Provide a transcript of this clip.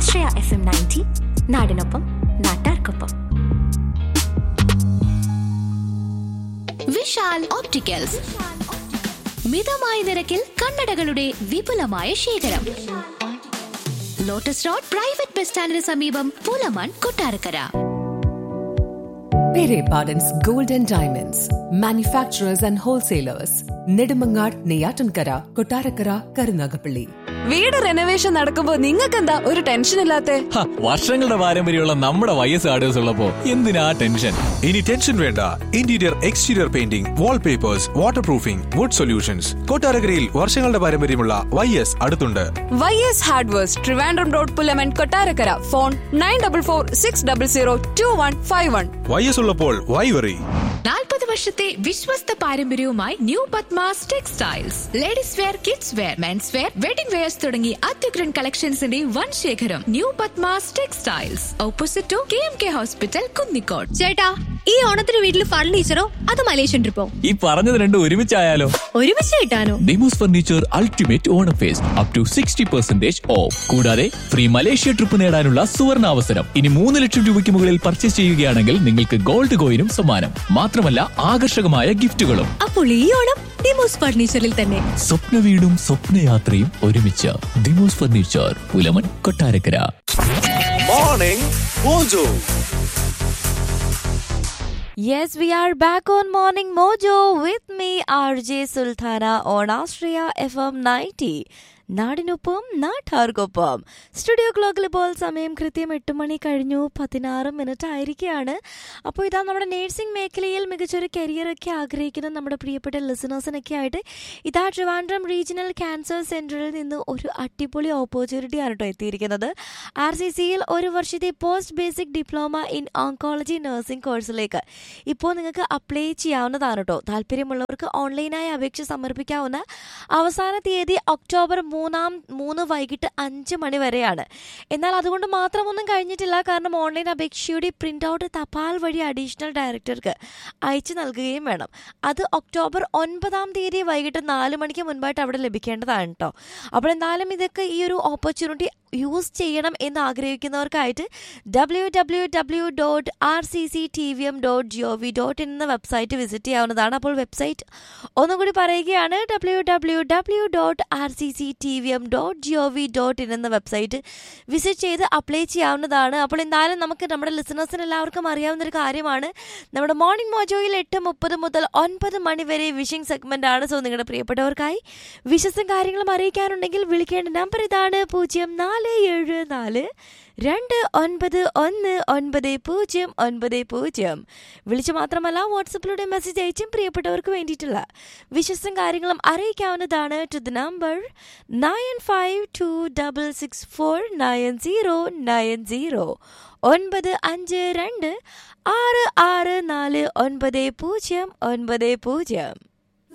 ആശ്രയ F M ninety നാടിനൊപ്പം നാട്ടാർക്കൊപ്പം Vishal opticals മിതമായ നിരക്കിൽ കണ്ണടകളുടെ വിപുലമായ ശേഖരം ലോട്ടസ് റോഡ് പ്രൈവറ്റ് ബസ് സ്റ്റാൻഡിന് സമീപം Pulamon Kottarakkara Pere Pardon's Gold and Diamonds, manufacturers and wholesalers, Nedumangad, Neyatankara, Kotarakara, Karunagapalli. വീട് റെനോവേഷൻ നടക്കുമ്പോ നിങ്ങൾക്കെന്താ ഒരു ടെൻഷൻ ഇല്ലാത്തെ ഹ, വർഷങ്ങളുടെ പാരമ്പര്യമുള്ള നമ്മുടെ വൈ എസ് ആർഡേഴ്സ് ഉള്ളപ്പോ എന്തിനാ ടെൻഷൻ ഇനി ടെൻഷൻ വേണ്ട interior exterior painting wallpapers waterproofing wood solutions കൊട്ടാരക്കരയിൽ വർഷങ്ങളുടെ പാരമ്പര്യമുള്ള വൈ എസ് അടുത്തുണ്ട് Y S hardwares Trivandrum road Pulamon Kottarakkara phone nine double four six double zero two one five one Y S ഉള്ളപ്പോൾ why worry നാൽപ്പത് വർഷത്തെ വിശ്വസ്ത പാരമ്പര്യവുമായി new Padmas textiles ladies wear kids wear men's wear wedding wears തുടങ്ങി അത്യുഗ്രൻ കളക്ഷൻസിന്റെ വൻ ശേഖരം new Padmas textiles opposite to K M K hospital Kunnicode ചേട്ടാ ഈ ഓണത്തിന് വീട്ടിൽ ഫർണിച്ചറോ അത് മലേഷ്യൻ ട്രിപ്പോ ഈ പറഞ്ഞത് രണ്ടും ഒരുമിച്ചായാലോ ഒരുമിച്ച് കിട്ടാനോ Dimos furniture ultimate Onam fest up to sixty percentage off കൂടാതെ ഫ്രീ മലേഷ്യ ട്രിപ്പ് നേടാനുള്ള സുവർണ അവസരം ഇനി മൂന്ന് ലക്ഷം രൂപയ്ക്ക് മുകളിൽ പർച്ചേസ് ചെയ്യുകയാണെങ്കിൽ നിങ്ങൾക്ക് ഗോൾഡ് കോയിനും സമ്മാനം മാത്രമല്ല ആകർഷകമായ ഗിഫ്റ്റുകളും അപ്പോൾ ഈ ഓണം ഡിമോസ് ഫർണിച്ചറിൽ തന്നെ സ്വപ്ന വീടും സ്വപ്നയാത്രയും ഒരുമിച്ച് Dimos furniture Pulamon Kottarakkara morning mojo Yes, we are back on Morning Mojo with me, RJ Sultana on Austria FM 90. നാടിനൊപ്പം നാട്ടാർക്കൊപ്പം സ്റ്റുഡിയോ ക്ലോക്കിൽ ഇപ്പോൾ സമയം കൃത്യം എട്ട് മണി കഴിഞ്ഞു പതിനാറ് മിനിറ്റ് ആയിരിക്കുകയാണ് അപ്പോൾ ഇതാ നമ്മുടെ നേഴ്സിംഗ് മേഖലയിൽ മികച്ചൊരു കരിയറൊക്കെ ആഗ്രഹിക്കുന്ന നമ്മുടെ പ്രിയപ്പെട്ട ലിസണേഴ്സിനൊക്കെ ആയിട്ട് ഇതാ ട്രിവാൻഡ്രം റീജിയണൽ ക്യാൻസർ സെൻറ്ററിൽ നിന്ന് ഒരു അടിപൊളി ഓപ്പർച്യൂണിറ്റിയാണ് കേട്ടോ എത്തിയിരിക്കുന്നത് ആർ സി സിയിൽ ഒരു വർഷത്തെ post basic diploma in oncology nursing കോഴ്സിലേക്ക് ഇപ്പോൾ നിങ്ങൾക്ക് അപ്ലൈ ചെയ്യാവുന്നതാണ് കേട്ടോ താല്പര്യമുള്ളവർക്ക് ഓൺലൈനായി അപേക്ഷ സമർപ്പിക്കാവുന്ന അവസാന തീയതി ഒക്ടോബർ മൂന്നാം മൂന്ന് വൈകിട്ട് അഞ്ച് മണി വരെയാണ് എന്നാൽ അതുകൊണ്ട് മാത്രമൊന്നും കഴിഞ്ഞിട്ടില്ല കാരണം ഓൺലൈൻ അപേക്ഷയുടെ പ്രിൻ്റ് ഔട്ട് തപാൽ വഴി അഡീഷണൽ ഡയറക്ടർക്ക് അയച്ചു നൽകുകയും വേണം അത് ഒക്ടോബർ ഒൻപതാം തീയതി വൈകിട്ട് നാല് മണിക്ക് മുൻപായിട്ട് അവിടെ ലഭിക്കേണ്ടതാണ് കേട്ടോ അപ്പോൾ എന്തായാലും ഇതൊക്കെ ഈ ഒരു ഓപ്പർച്യൂണിറ്റി യൂസ് ചെയ്യണം എന്ന് ആഗ്രഹിക്കുന്നവർക്കായിട്ട് W W W dot R C C T V M dot G O V dot in എന്ന വെബ്സൈറ്റ് വിസിറ്റ് ചെയ്യാവുന്നതാണ് അപ്പോൾ വെബ്സൈറ്റ് ഒന്നും കൂടി പറയുകയാണ് W W W dot R C C T V M dot G O V dot in എന്ന website visit ചെയ്ത് apply ചെയ്യാവുന്നതാണ് അപ്പോൾ എന്തായാലും നമുക്ക് നമ്മുടെ ലിസണേഴ്സിന് എല്ലാവർക്കും അറിയാവുന്ന ഒരു കാര്യമാണ് നമ്മുടെ മോർണിംഗ് മോജോയിൽ എട്ട് മുപ്പത് മുതൽ ഒൻപത് മണി വരെ വിഷിംഗ് സെഗ്മെന്റ് ആണ് സോ നിങ്ങളുടെ പ്രിയപ്പെട്ടവർക്കായി വിഷസും കാര്യങ്ങളും അറിയിക്കാനുണ്ടെങ്കിൽ വിളിക്കേണ്ട നമ്പർ ഇതാണ് പൂജ്യം നാല് ഏഴ് നാല് രണ്ട് ഒൻപത് ഒന്ന് ഒൻപത് പൂജ്യം ഒൻപത് പൂജ്യം വിളിച്ചു മാത്രമല്ല വാട്സപ്പിലൂടെ മെസ്സേജ് അയച്ചും പ്രിയപ്പെട്ടവർക്ക് വേണ്ടിയിട്ടുള്ള വിശ്വസം കാര്യങ്ങളും അറിയിക്കാവുന്നതാണ് to the number nine five two double six four nine zero nine zero ഒൻപത് അഞ്ച് രണ്ട് ആറ് ആറ് നാല് ഒൻപത് പൂജ്യം ഒൻപത് പൂജ്യം